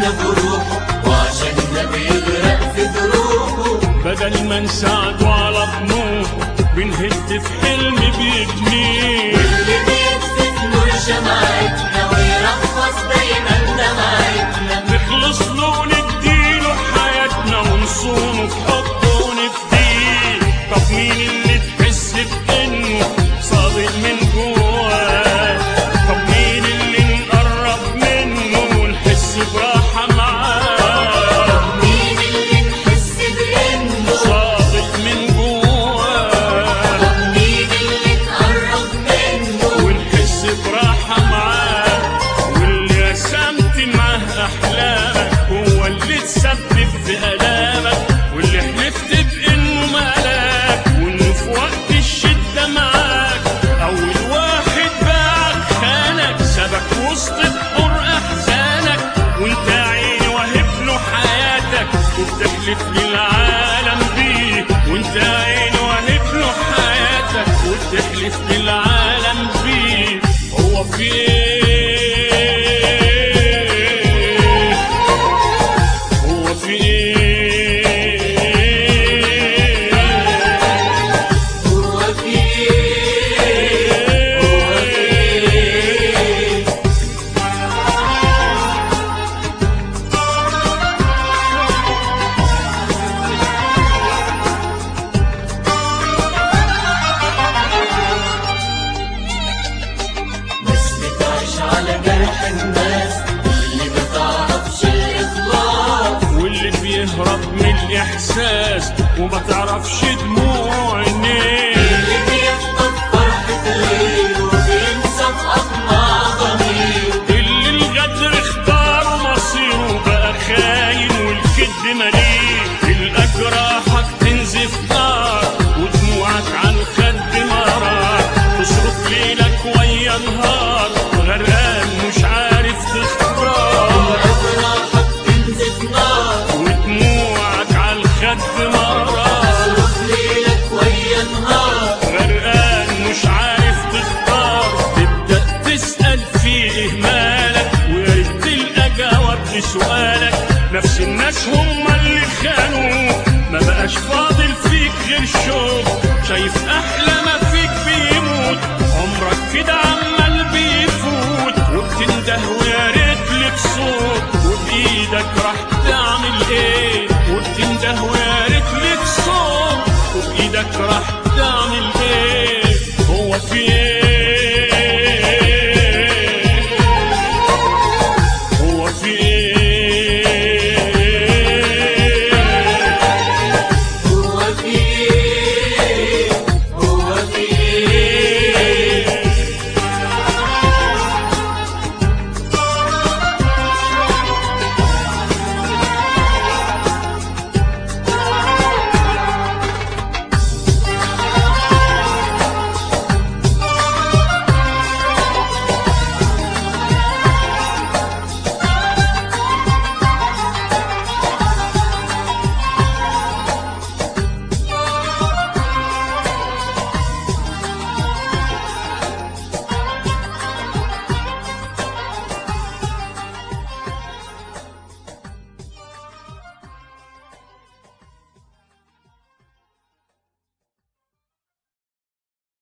بروحه وعشان ده بيغرق في دروبه بدل ما نساعده على طموحه بنهد في حلم بيبنيه اللي بيكسف نور شمعتنا ويرخص دايما دمعتنا نخلص له ونديله حياتنا ونصونه في حبه ونفديه طب مين اللي تحس بانه صادق من جواه طب مين اللي نقرب منه ونحس براحة معاه مين اللي نحس بانه صادق من جواه مين اللي نقرب منه ونحس براحة معاه واللي رسمت معاه أحلامك هو اللي تسبب في ألامك واللي حلفت بإنه ملاك وإنه في وقت الشدة معاك أول واحد باعك خانك سابك وسط بحور أحزانك وأنت يا عيني واهب له حياتك وبتحلف للعالم بيه وأنت يا عيني واهب له حياتك وبتحلف للعالم بيه هو في ايه هو في ايه هو في ايه هو في ايه ناس بتعيش على جرح الناس اللي ما تعرفش الإخلاص واللي بيهرب من الاحساس وما تعرفش دموع عينيه اللي بيفقد فرحة غيره وبينسى في أطماع ضميره اللي الغدر اختار مصيره بقى خاين والكذب مليه الأجراحك تنزف نار ودموعك على الخد مرار تصرف ليلك ويا نهار غرقان مش عارف تختار أجراحك تنزف نار ودموعك على الخد مرار صرف ليلك ويا نهار غرقان مش عارف تختار تبدأ تسأل في إهمالك ويا ريت تلقى جواب لسؤالك نفس الناس هم اللي خانوك ما بقاش فاضل فيك غير شوق شايف أحلى ما فيك بيموت عمرك كده عمال بيفوت وبتنده ويا ريت لك صوت وبإيدك راح تعمل إيه وبتنده ويا ريت لك صوت وبإيدك راح